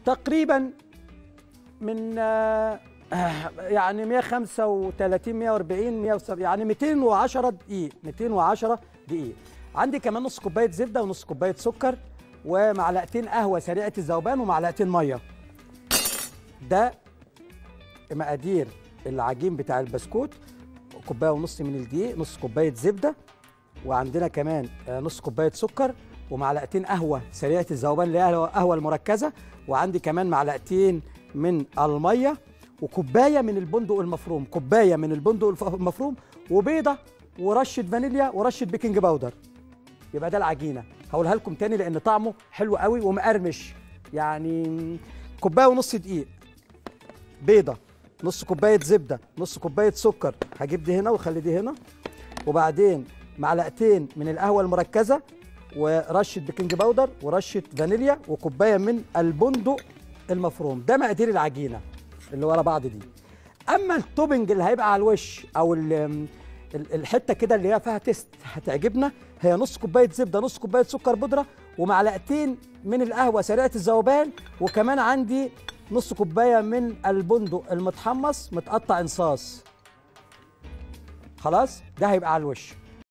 تقريبا من آه، آه، يعني 135 140 170 يعني 210 دقيق 210 دقيق عندي كمان نص كوبايه زبده ونص كوبايه سكر ومعلقتين قهوه سريعه الذوبان ومعلقتين ميه ده مقادير العجين بتاع البسكوت كوبايه ونص من الدقيق نص كوبايه زبده وعندنا كمان آه، نص كوبايه سكر ومعلقتين قهوه سريعه الذوبان اللي هي القهوه المركزه وعندي كمان معلقتين من الميه وكوبايه من البندق المفروم كوبايه من البندق الف- المفروم وبيضه ورشه فانيليا ورشه بيكنج باودر يبقى ده العجينه هقولها لكم تاني لان طعمه حلو قوي ومقرمش يعني كوبايه ونص دقيق بيضه نص كوبايه زبده نص كوبايه سكر هجيب دي هنا واخلي دي هنا وبعدين معلقتين من القهوه المركزه ورشه بيكنج باودر ورشه فانيليا وكوبايه من البندق المفروم ده مقادير العجينه اللي ورا بعض دي اما التوبنج اللي هيبقى على الوش او ال- ال- الحته كده اللي هي فيها تيست هتعجبنا هي نص كوبايه زبده نص كوبايه سكر بودره ومعلقتين من القهوه سريعه الذوبان وكمان عندي نص كوبايه من البندق المتحمص متقطع انصاص خلاص ده هيبقى على الوش